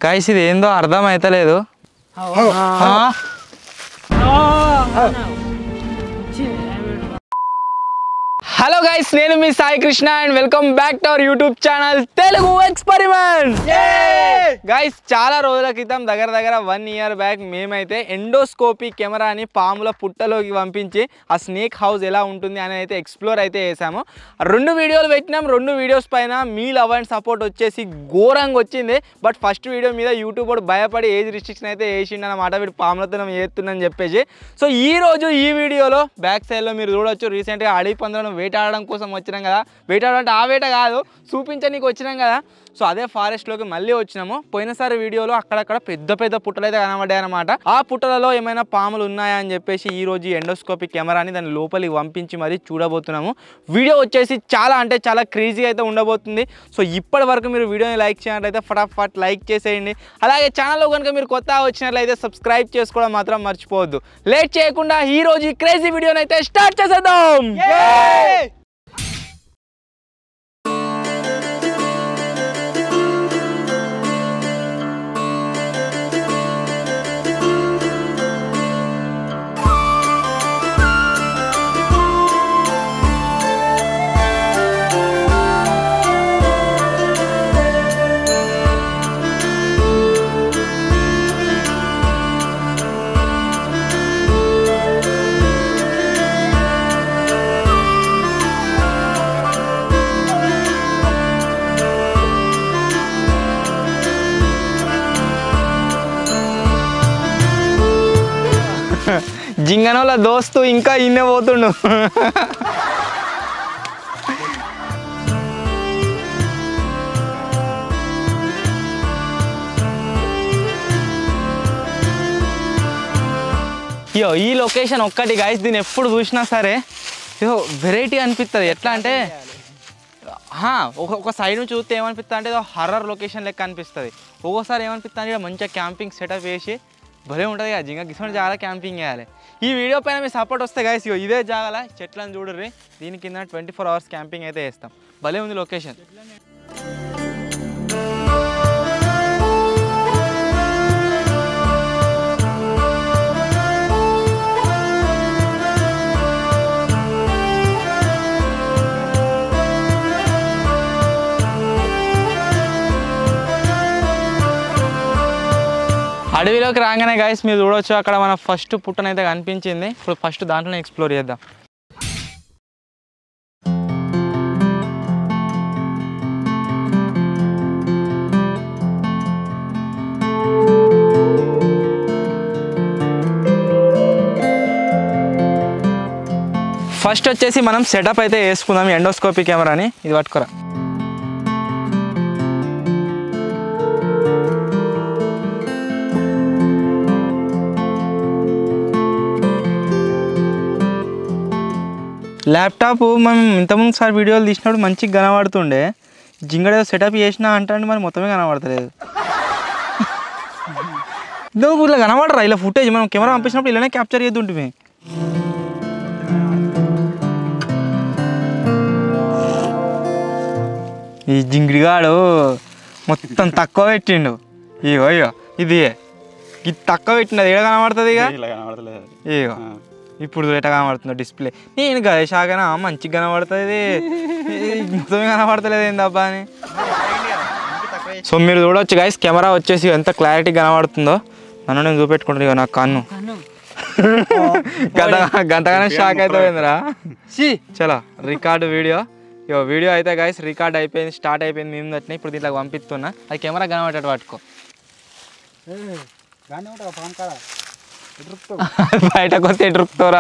Guys ఇది ఏందో అర్థం అవుతలేదు ఆ? హలో గైస్ నేను మీ Sai Krishna and welcome back to our YouTube channel Telugu experiment guys చాలా రోజుల క్రితం దగ్గర దగ్గర వన్ ఇయర్ బ్యాక్ మేమైతే ఎండోస్కోపీ కెమెరాని పాముల పుట్టలోకి పంపించి ఆ స్నేక్ హౌస్ ఎలా ఉంటుంది అని అయితే ఎక్స్ప్లోర్ అయితే చేసాము రెండు వీడియోలు పెట్టినాం రెండు వీడియోస్ పైన మీ లవ్ అండ్ సపోర్ట్ వచ్చేసి ఘోరంగా వచ్చింది బట్ ఫస్ట్ వీడియో మీద యూట్యూబ్ వాడు భయపడి ఏజ్ రిస్ట్రిక్షన్ అయితే వేసిండు అన్నమాట వీడు పాములతో మనం చేస్తుందని చెప్పేసి సో ఈ రోజు ఈ వీడియోలో బ్యాక్ సైడ్లో మీరు చూడొచ్చు రీసెంట్గా అడవి పందులను వేటాడడం కోసం వచ్చినాం కదా వేటాడడం అంటే ఆ వేట కాదు చూపించడానికి వచ్చినాం కదా సో అదే ఫారెస్ట్లోకి మళ్ళీ వచ్చినాము పోయినసారి వీడియోలో అక్కడక్కడ పెద్ద పెద్ద పుట్టలు అయితే కనబడ్డాయి అనమాట ఆ పుట్టలలో ఏమైనా పాములు ఉన్నాయా అని చెప్పేసి ఈ రోజు ఎండోస్కోపిక్ కెమెరాని దాని లోపలికి పంపించి మరీ చూడబోతున్నాము వీడియో వచ్చేసి చాలా అంటే చాలా క్రేజీ అయితే ఉండబోతుంది సో ఇప్పటి వరకు మీరు వీడియోని లైక్ చేసినట్లయితే ఫటాఫట్ లైక్ చేసేయండి అలాగే ఛానల్లో కనుక మీరు కొత్తగా వచ్చినట్లయితే సబ్స్క్రైబ్ చేసుకోవడం మాత్రం మర్చిపోవద్దు లేట్ చేయకుండా ఈ రోజు ఈ క్రేజీ వీడియోని అయితే స్టార్ట్ చేసేద్దాం జింగనోళ్ళ దోస్తు ఇంకా ఇన్నే పోతుండు అయ్యో ఈ లొకేషన్ ఒక్కటి గాయస్ దీన్ని ఎప్పుడు చూసినా సరే ఇదో వెరైటీ అనిపిస్తుంది ఎట్లా అంటే హా, ఒక ఒక సైడ్ నుంచి చూస్తే ఏమనిపిస్తుంది అంటే ఏదో హర్రర్ లొకేషన్ లెక్క అనిపిస్తుంది ఒక్కోసారి ఏమనిపిస్తుంది అంటే మంచిగా క్యాంపింగ్ సెటప్ వేసి భలే ఉంటుంది కదా జింగ గిసోని చాలా క్యాంపింగ్ చేయాలి ఈ వీడియో పైన మీ సపోర్ట్ వస్తే గాయస్ ఇగో ఇదే జాగాల చెట్లను చూడర్రి దీని కింద ట్వంటీ ఫోర్ అవర్స్ క్యాంపింగ్ అయితే వేస్తాం భలే ఉంది లొకేషన్ అడవిలోకి రాగానే గాయస్ మీరు చూడవచ్చు అక్కడ మన ఫస్ట్ పుట్టనైతే కనిపించింది ఇప్పుడు ఫస్ట్ దాంట్లోనే ఎక్స్ప్లోర్ చేద్దాం ఫస్ట్ వచ్చేసి మనం సెటప్ అయితే వేసుకుందాం ఎండోస్కోపీ కెమెరాని ఇది పట్టుకోరా ల్యాప్టాప్ మనం ఇంతకుముందు సార్ వీడియోలు తీసినప్పుడు మంచిగా కనబడుతుండే జింగడ సెటప్ చేసినా అంటే మరి మొత్తమే కనబడతలేదు నువ్వు ఇలా కనబడరా ఇలా ఫుటేజ్ మనం కెమెరా పంపించినప్పుడు ఇలానే క్యాప్చర్ చేద్దుంటుంది ఈ జింగిడిగాడు మొత్తం తక్కువ పెట్టిండు ఇగో ఇగో ఇది ఇది తక్కువ పెట్టిండు అది ఏడ కనబడుతుంది ఇక ఇలా కనబడతలేదు ఇగో ఇప్పుడు ఎట్లా కనబడుతుందో డిస్ప్లే నేను గదేశాకనా మంచిగా కనబడుతుంది మొత్తమే కనబడతలేదు ఏందబ్బా అని సో మీరు చూడొచ్చు గైస్ కెమెరా వచ్చేసి ఎంత క్లారిటీ కనబడుతుందో నన్ను నేను చూపెట్టుకుంటాను ఇక నా కన్ను గంట గంటగానే షాక్ అవుతుందిరా చలో రికార్డు వీడియో ఇగో వీడియో అయితే గైస్ రికార్డ్ అయిపోయింది స్టార్ట్ అయిపోయింది మేము తట్టిన ఇప్పుడు దీంట్లో పంపిస్తున్నా అది కెమెరా కనబడేటట్టు పట్టుకో గానే ఉంటావు పాము కాడ బయట కొత్త ఎటురుకుతారా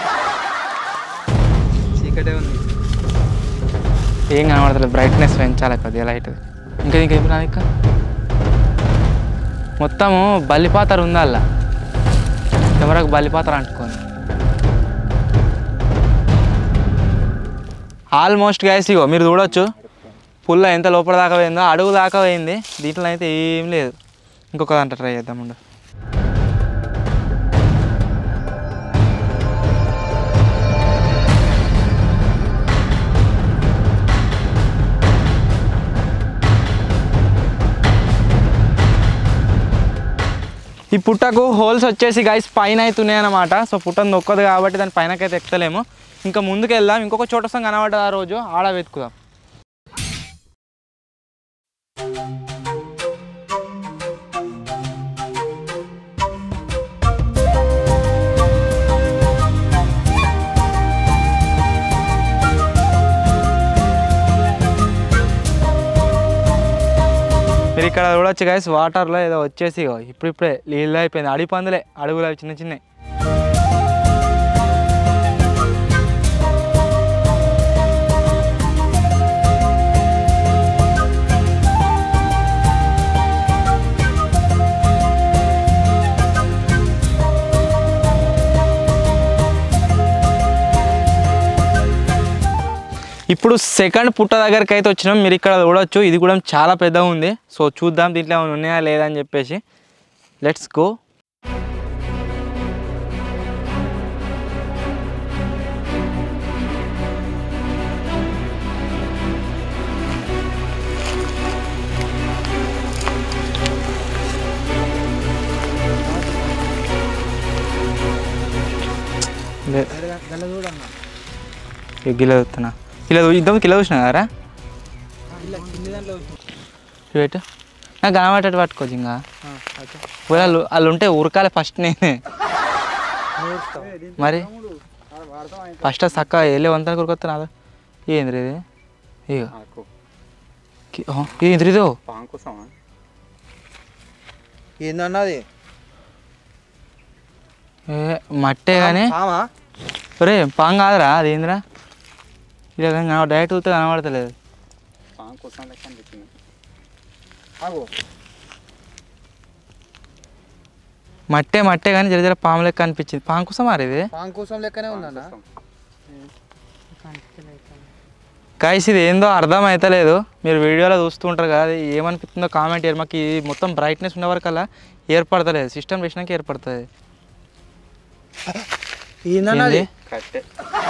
చీకటే ఉంది ఏం కనబడతలేదు బ్రైట్నెస్ పెంచాలి కొద్దిగా లైట్ ఇంకా ఇంకా ఇప్పుడు ఇంకా మొత్తము బల్లిపాతర ఉంది అలా కెమెరాకు బల్లిపాతర అంటుకోండి ఆల్మోస్ట్ గ్యాస్ ఇగో మీరు చూడొచ్చు పుల్ల ఎంత లోపల దాకా పోయిందో అడుగు దాకా పోయింది దీంట్లో అయితే ఏం లేదు ఇంకొక దాంట్లో ట్రై చేద్దాం ఉండు ఈ పుట్టకు హోల్స్ వచ్చేసి గైస్ పైన అవుతున్నాయి అనమాట సో పుట్టను నొక్కదు కాబట్టి దాని పైనకైతే ఎక్కలేము ఇంకా ముందుకు వెళ్దాం ఇంకొక చోట వస్తాం కనబడ్డది ఆ రోజు ఆడ వెతుకుదాం మీరు ఇక్కడ చూడొచ్చు గైస్ వాటర్లో ఏదో వచ్చేసి ఇగో ఇప్పుడిప్పుడే నీళ్ళు అయిపోయింది అడి పందులే అడుగులు అవి చిన్న చిన్నవి ఇప్పుడు సెకండ్ పుట్ట దగ్గరికి అయితే వచ్చినాం మీరు ఇక్కడ చూడొచ్చు ఇది కూడా చాలా పెద్దగా ఉంది సో చూద్దాం దీంట్లో ఏమైనా ఉన్నాయా లేదా అని చెప్పేసి లెట్స్ గో గిల చూస్తున్నా కిలో ఇద్దాం కిలో చూసినా కదా పెట్టు నాకు కనబట్టేట్టు పట్టుకోవచ్చు ఇంకా వాళ్ళు వాళ్ళు ఉంటే ఉరకాలి ఫస్ట్ నేనే మరి ఫస్ట్ చక్క వెళ్ళే వంతన కొడుకొస్తా ఏంద్రి ఇది ఇక కి- ఆ, ఏంద్రి ఇదో ఏందన్నది ఏ మట్టే కానీ ఆమా ఒరే పాంగ్ కాదురా అది ఏందిరా ఇక డైరెక్ట్ చూస్తే కనబడతలేదు ఆగు మట్టే మట్టే కానీ జర జర పాము లెక్క అనిపించింది పాము కోసం మరి ఇది పాన్ కోసం లెక్కనే ఉందన్న గైస్ ఇది ఏందో అర్థం అవుతలేదు మీరు వీడియోలో చూస్తూ ఉంటారు కదా అది ఏమనిపిస్తుందో కామెంట్ చేయరు మాకు ఇది మొత్తం బ్రైట్నెస్ ఉన్న వరకల్లా ఏర్పడతలేదు సిస్టమ్ చేసినాక ఏర్పడుతుంది ఏందన్నది ఏంది?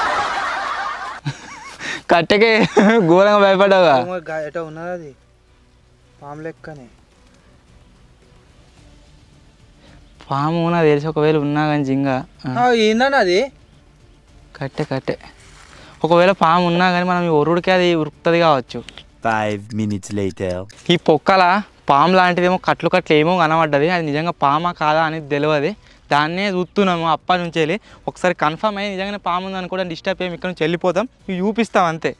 కట్టెకే ఘోరంగా భయపడ్డావా ఎట ఉన్నది అది పాము లెక్కనే పాము నాకు తెలిసి ఒకవేళ ఉన్నా కానీ జింగ ఆ, ఏందన్నది కట్టె కట్టె ఒకవేళ పాము ఉన్నా కానీ మనం ఈ ఒరుడికి అది ఉరుకుతుంది కావచ్చు Five minutes later. ఈ పొక్కల పాము లాంటిదేమో కట్లు కట్లు ఏమో కనబడ్డది అది నిజంగా పామా కాదా అనేది తెలియదు దాన్నే చూస్తున్నాము అప్పటి నుంచి వెళ్ళి ఒకసారి కన్ఫర్మ్ అయ్యి నిజంగానే పాము ఉందని కూడా డిస్టర్బ్ అయ్యి ఇక్కడ నుంచి వెళ్ళిపోతాం ఇవి చూపిస్తాం అంతే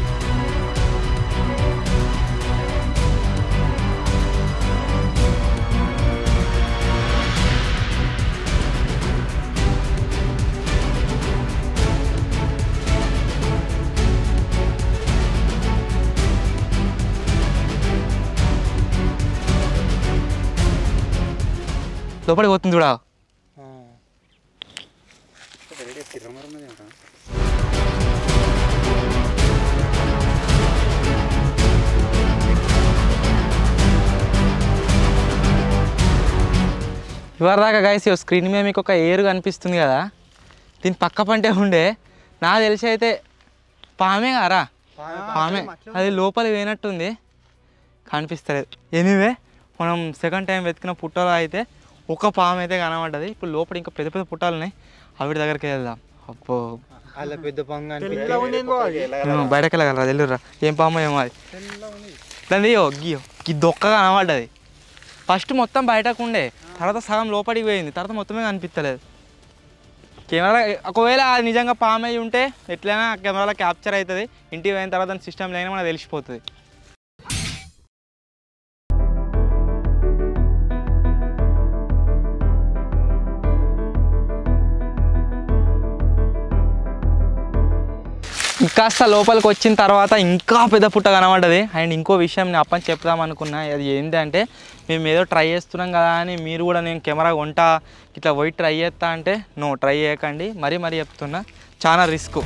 లోపలికి పోతుంది చూడా ఇవాళ దాకా గైస్ స్క్రీన్ మీద మీకు ఒక ఏరు కనిపిస్తుంది కదా దీని పక్క పంటే ఉండే నాకు తెలిసి అయితే పామే కారా పామే అది లోపలికి పోయినట్టుంది కనిపిస్తలేదు ఎనీవే మనం సెకండ్ టైం వెతికిన పుట్టలో అయితే ఒక పాము అయితే కనబడ్డది ఇప్పుడు లోపల ఇంకా పెద్ద పెద్ద పుట్టాలు ఉన్నాయి అవిటి దగ్గరికి వెళ్దాం అబ్బో అలా పెద్ద పంగ ఏమో బయటకు వెళ్ళగలరా తెలియరా ఏం పాము ఏమో అది దాన్ని గియో ఈ దొక్క కనబడ్డది ఫస్ట్ మొత్తం బయటకు ఉండే తర్వాత సగం లోపలికి పోయింది తర్వాత మొత్తమే కనిపించలేదు కెమెరా ఒకవేళ అది నిజంగా పాము అయి ఉంటే ఎట్లయినా కెమెరాలో క్యాప్చర్ అవుతుంది ఇంటికి పోయిన తర్వాత దాని సిస్టమ్ లేని మనకు తెలిసిపోతుంది ఇంకాస్త లోపలికి వచ్చిన తర్వాత ఇంకా పెద్ద పుట్ట కనబడ్డది అండ్ ఇంకో విషయం నేను అప్పని చెప్దాం అనుకున్నా అది ఏంటంటే మేము ఏదో ట్రై చేస్తున్నాం కదా అని మీరు కూడా నేను కెమెరా కొంటా ఇట్లా పోయి ట్రై చేస్తా అంటే నో ట్రై చేయకండి మరీ మరీ చెప్తున్నా చాలా రిస్క్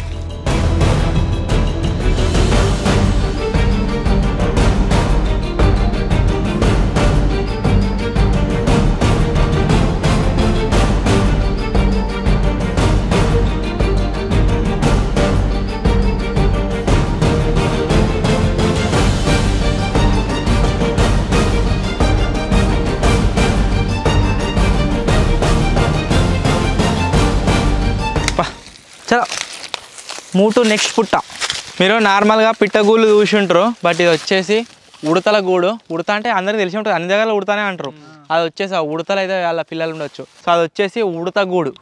చలో మూటు నెక్స్ట్ పుట్ట మీరు నార్మల్గా పిట్టగూళ్ళు చూసి ఉంటారు బట్ ఇది వచ్చేసి ఉడతల గూడు ఉడత అంటే అందరికీ తెలిసి ఉంటుంది అన్ని దగ్గర ఉడతానే అంటారు అది వచ్చేసి ఆ ఉడతలు అయితే వాళ్ళ పిల్లలు ఉండొచ్చు సో అది వచ్చేసి ఉడత గూడు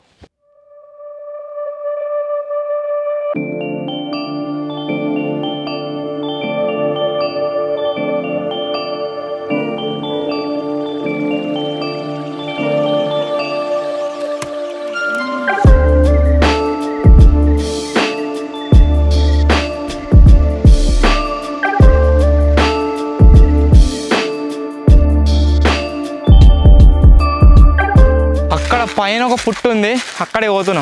అక్కడ పైన ఒక పుట్టు ఉంది అక్కడే పోతున్నాం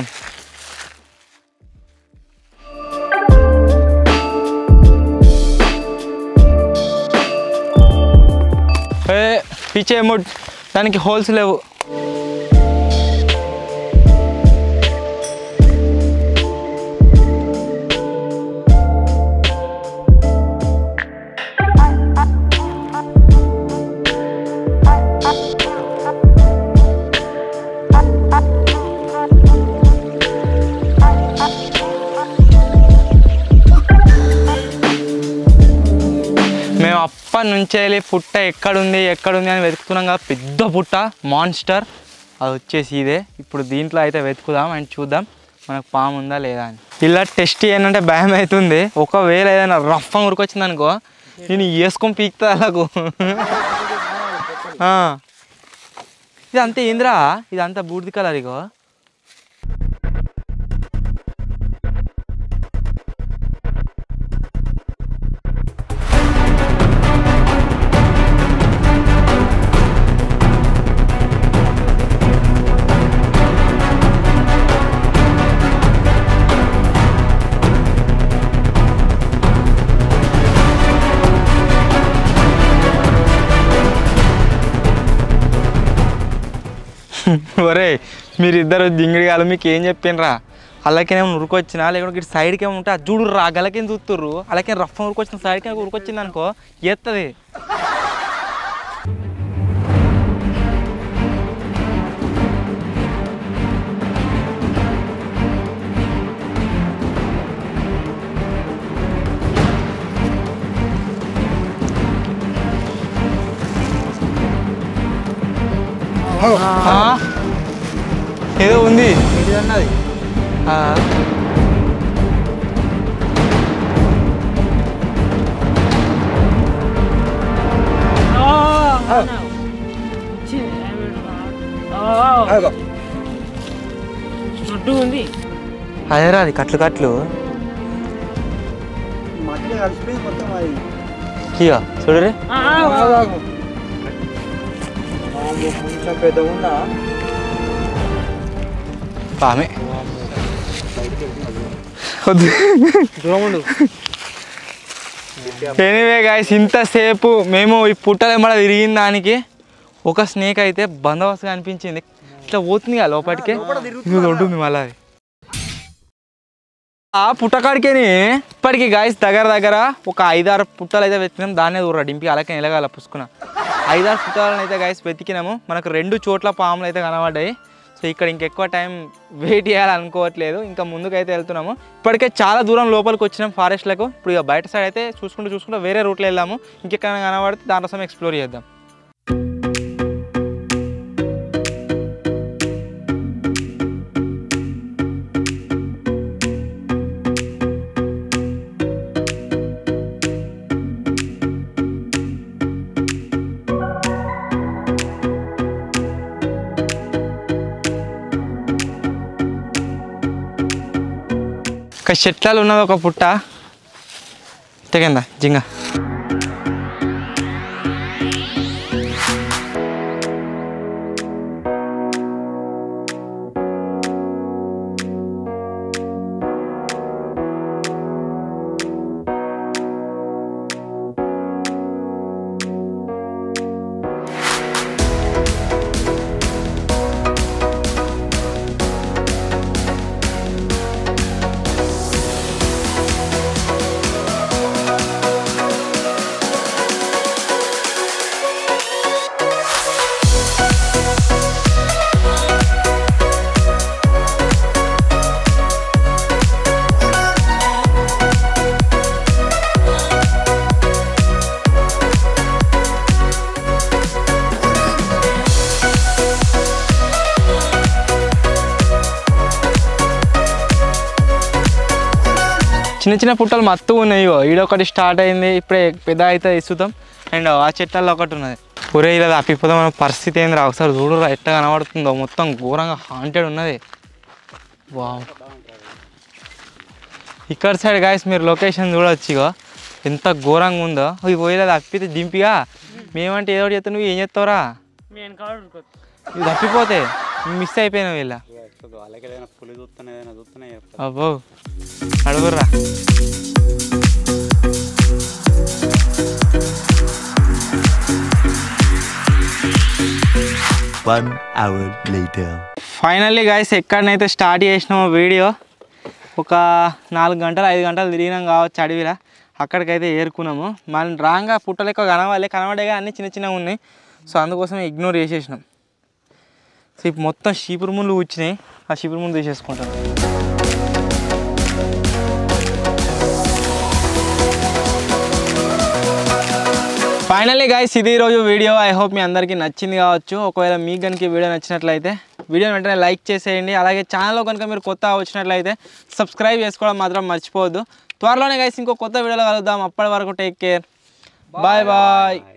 ఏ పిచ్చే ముడ్ దానికి హోల్స్ లేవు మేము అప్పటి నుంచి వెళ్ళి పుట్ట ఎక్కడుంది ఎక్కడుంది అని వెతుకుతున్నాం కదా పెద్ద పుట్ట మాన్స్టర్ అది వచ్చేసి ఇదే ఇప్పుడు దీంట్లో అయితే వెతుకుదాం అండ్ చూద్దాం మనకు పాము ఉందా లేదా అని ఇలా టెస్ట్ ఏంటంటే భయం అవుతుంది ఒకవేళ ఏదైనా రఫ్ అని ఉరికొచ్చింది అనుకో నేను వేసుకొని పీక్తా అలాగూ ఆ. ఇదంతా ఏంద్రా ఇదంతా బూడిది కలర్ ఇగో ఒరే మీరిద్దరు జింగిడిగాలు మీకు ఏం చెప్పినరా అలాకేమో ఉరికొచ్చినా లేకుంటే ఇటు సైడ్కి ఏమో ఉంటే ఆ చూడు రా గలకేం చూస్తుర్రు అలాగే రఫ్ ఉరికొచ్చిన సైడ్కి ఉరికొచ్చింది అనుకో ఎత్తది ఆ? ఏదో ఉంది అన్నది ఆ. చుట్టూ ఉంది అదేరా అది కట్లు కట్లు మట్టి కలిసిపోయింది మొత్తం అది ఇక చూడరే ఆగు. వామ్మో, కొంచెం పెద్ద ఉందా పామే వద్దు దూరం ఉండు ఎనీవే గాయస్ ఇంతసేపు మేము ఈ పుట్టలెమ్మడ తిరిగిన దానికి ఒక స్నేక్ అయితే బందోబస్తుగా అనిపించింది ఇట్లా పోతుంది కదా లోపలికి ఇది ఉంటుంది మళ్ళీ అది. ఆ పుట్టకాడికేని ఇప్పటికి గాయస్ దగ్గర దగ్గర ఒక ఐదారు పుట్టలు అయితే వెతికినాం దాన్నే దూర డింపి అలాగే ఎలగాల పుసుకున్న ఐదారు పుట్టాలను అయితే గాయస్ వెతికినాము మనకు రెండు చోట్ల పాములు అయితే కనబడ్డాయి సో ఇక్కడ ఇంకెక్కువ టైం వెయిట్ చేయాలనుకోవట్లేదు ఇంకా ముందుకైతే వెళ్తున్నాము ఇప్పటికే చాలా దూరం లోపలికి వచ్చినాం ఫారెస్ట్లకు ఇప్పుడు ఇక బయట సైడ్ అయితే చూసుకుంటూ చూసుకుంటూ వేరే రూట్లో వెళ్దాము ఇంకెక్కడ కనబడితే దానికోసం ఎక్స్ప్లోర్ చేద్దాం ఒక చెట్లాలు ఉన్నది ఒక పుట్ట తెగిందా జింగ చిన్న చిన్న పుట్టలు మత్తు ఉన్నాయి ఇగో ఈడొకటి స్టార్ట్ అయింది ఇప్పుడే పెద్ద అయితే ఇస్తుతాం అండ్ ఆ చెట్లలో ఒకటి ఉన్నది ఒరే ఇలా తప్పిపోతాం మన పరిస్థితి ఏందిరా ఒకసారి చూడరా ఎట్లా కనబడుతుందో మొత్తం ఘోరంగా హాంటెడ్ ఉన్నది వావ్ ఇక్కడ సైడ్ గాయస్ మీరు లొకేషన్ చూడొచ్చు ఇగో ఎంత ఘోరంగా ఉందో ఇవి పోయేలా తప్పితే దింపిగా మేమంటే ఏదో ఒకటి చెప్తే నువ్వు ఏం చేస్తావురా ఇది తప్పిపోతే మిస్ అయిపోయినావు ఇలా వాళ్ళకి ఏదైనా పులి చూస్తున్నా ఏదైనా చూస్తున్నా అబ్బో అడుగుర్రా One hour later. Finally guys ఎక్కడనైతే స్టార్ట్ చేసినామో వీడియో ఒక నాలుగు గంటలు ఐదు గంటలు తిరిగినాం కావచ్చు అడవిలా అక్కడికైతే ఏరుకున్నాము మనం రాంగా పుట్టలు ఎక్కువ కనవాలి కనబడేగా అన్నీ చిన్న చిన్నగా ఉన్నాయి సో అందుకోసం ఇగ్నోర్ చేసేసినాం సో ఇప్పుడు మొత్తం షీపురు ముళ్ళు కూర్చున్నాయి ఆ షీపురు ముళ్ళు తీసేసుకుంటాం ఫైనల్లీ గైస్ ఇది ఈరోజు వీడియో ఐ హోప్ మీ అందరికీ నచ్చింది కావచ్చు ఒకవేళ మీకు కనుక ఈ వీడియో నచ్చినట్లయితే వీడియోని వెంటనే లైక్ చేసేయండి అలాగే ఛానల్లో కనుక మీరు కొత్త వచ్చినట్లయితే సబ్స్క్రైబ్ చేసుకోవడం మాత్రం మర్చిపోవద్దు త్వరలోనే గైస్ ఇంకో కొత్త వీడియోలో కలుద్దాం అప్పటి వరకు టేక్ కేర్ బాయ్ బాయ్